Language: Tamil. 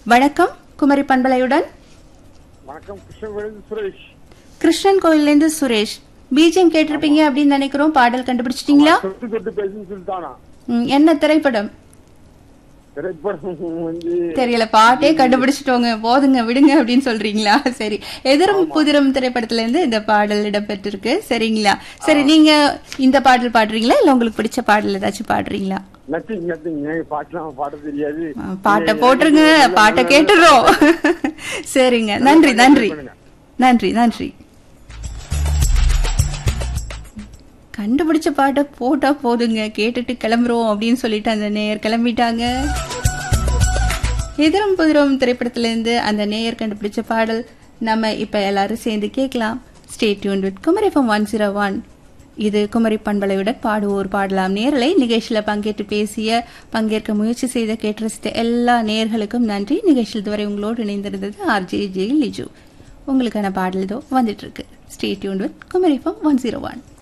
வணக்கம் குமரி பண்பலையுடன் வணக்கம் கிருஷ்ணகிரி சுரேஷ் கிருஷ்ணன் கோயிலேருந்து சுரேஷ் பிஜிஎம் கேட்டிருப்பீங்க அப்படின்னு நினைக்கிறோம் பாடல் கண்டுபிடிச்சிட்டீங்களா தொட்டு தொட்டு பேசுன்னு சொல்லிட்டானா ம், என்ன திரைப்படம் திரைப்படம் வந்து தெரியல பாட்டே கண்டுபிடிச்சிட்டோங்க போதுங்க விடுங்க அப்படின்னு சொல்றீங்களா சரி எதிரும் புதிரும் திரைப்படத்துல இருந்து இந்த பாடல் இடம்பெற்றிருக்கு சரிங்களா சரி நீங்க இந்த பாடல் பாடுறீங்களா இல்ல உங்களுக்கு பிடிச்ச பாடல் ஏதாச்சும் பாடுறீங்களா நத்திங் நத்திங் எனக்கு பாட்டுலாம் பாட தெரியாது ஆ, பாட்டை போட்டுருங்க பாட்டை கேட்டுடுறோம் சரிங்க நன்றி நன்றி நன்றி நன்றி கண்டுபிடிச்ச பாட்டை போட்டா போதுங்க கேட்டுட்டு கிளம்புறோம் அப்படின்னு சொல்லிட்டு அந்த நேயர் கிளம்பிட்டாங்க எதிரும் புதிரும் திரைப்படத்திலிருந்து அந்த நேயர் கண்டுபிடிச்ச பாடல் நம்ம இப்ப எல்லாரும் சேர்ந்து கேட்கலாம் stay tune with Kumari from one zero one இது குமரி பண்பலையுடன் பாடுவோர் பாடலாம் நேரலை நிகழ்ச்சியில் பங்கேற்று பேசிய பங்கேற்க முயற்சி செய்த கேட்டு ரசித்த எல்லா நேயர்களுக்கும் நன்றி நிகழ்ச்சியில் இதுவரை உங்களோடு இணைந்திருந்தது ஆர்ஜே ஜே லிஜு உங்களுக்கான பாடல் இதோ வந்துட்டு இருக்கு stay tune with Kumari from one zero one